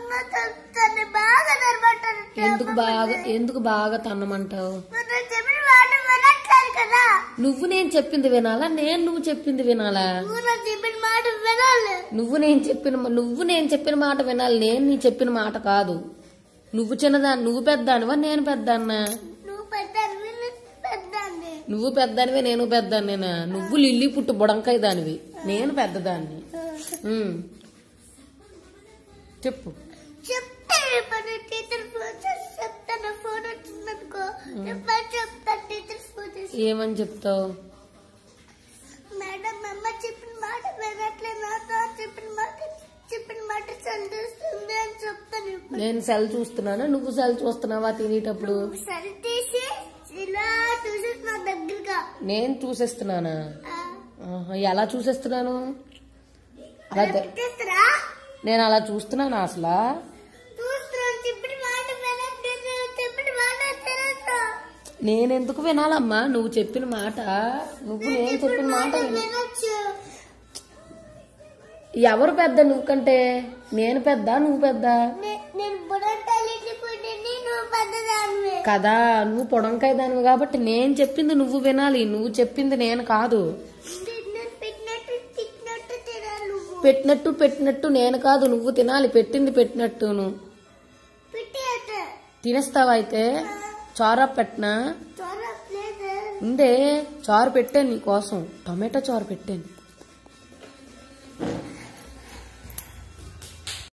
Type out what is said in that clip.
ఇంకా తను బాగా నిలబడ్డాను ఎందుకు బాగా ఎందుకు బాగా తన్నమంటావు నువ్వు చెప్పిన మాట వినట్లేదు కదా నువ్వు నేను చెప్పింది వినాలా నేను నువ్వు చెప్పింది వినాలా నువ్వు నాకు చెప్పిన మాట వినాలి నువ్వు నేను చెప్పిన నువ్వు నేను చెప్పిన మాట వినాలి నేను నీ చెప్పిన మాట కాదు నువ్వు చిన్నదాన్ని నువ్వు పెద్దానివా నేను పెద్దాన్నా నువ్వు పెద్ద విని పెద్దాన్ని నువ్వు పెద్దానివే నేను పెద్దాన్నేనా నువ్వు లిల్లీ పుట్టు బుడంకాయ దానివి నేను పెద్దదాన్ని ఉమ్. చెప్పు చెప్తే పని టీచర్ ఫోన్ చేసి చెప్తాను ఫోన్ వచ్చిందనుకో నేను పని చెప్తాను టీచర్ ఫోన్ చేసి ఏమని చెప్తావు మేడం అమ్మ చెప్పిన మాట వినట్లేదు నాతో చెప్పిన మాట చెప్పిన మాట చదివిస్తుంది అని చెప్తాను ఇప్పుడు. నేను సెల్ చూస్తున్నానా నువ్వు సెల్ చూస్తున్నావా తినేటప్పుడు సరి తీసి ఇలా చూసి నా దగ్గరగా నేను చూసేస్తున్నానా ఆ, ఆహా, ఎలా చూసేస్తున్నాను అలా ద- పెట్టేస్తారా నేను అలా చూస్తున్నాను అసలు చూస్తున్నాను చెప్పిన మాట వినట్లేదు చెప్పిన మాట తెలియదు నేనెందుకు వినాలమ్మా నువ్వు చెప్పిన మాట నువ్వు నేను చెప్పిన మాట విన వినొచ్చు ఎవరు పెద్ద నువ్వు కంటే నేను పెద్ద నువ్వు పెద్ద నే- నేను బుడంటాలి పుట్టింది నువ్వు పెద్దదానివే కదా నువ్వు పొడంకాయ దానివి కాబట్టి నేను చెప్పింది నువ్వు వినాలి నువ్వు చెప్పింది నేను కాదు నేను పెట్టినట్టు తిట్టినట్టు తినాలి నువ్వు పెట్టినట్టు పెట్టినట్టు నేను కాదు నువ్వు తినాలి పెట్టింది పెట్టినట్టును పెట్టి అట్ట తినేస్తావా అయితే చారా పెట్టనా చాలా ప్లేస్ ఉందే చారు పెట్టాను నీ కోసం టమాటో చారు పెట్టాను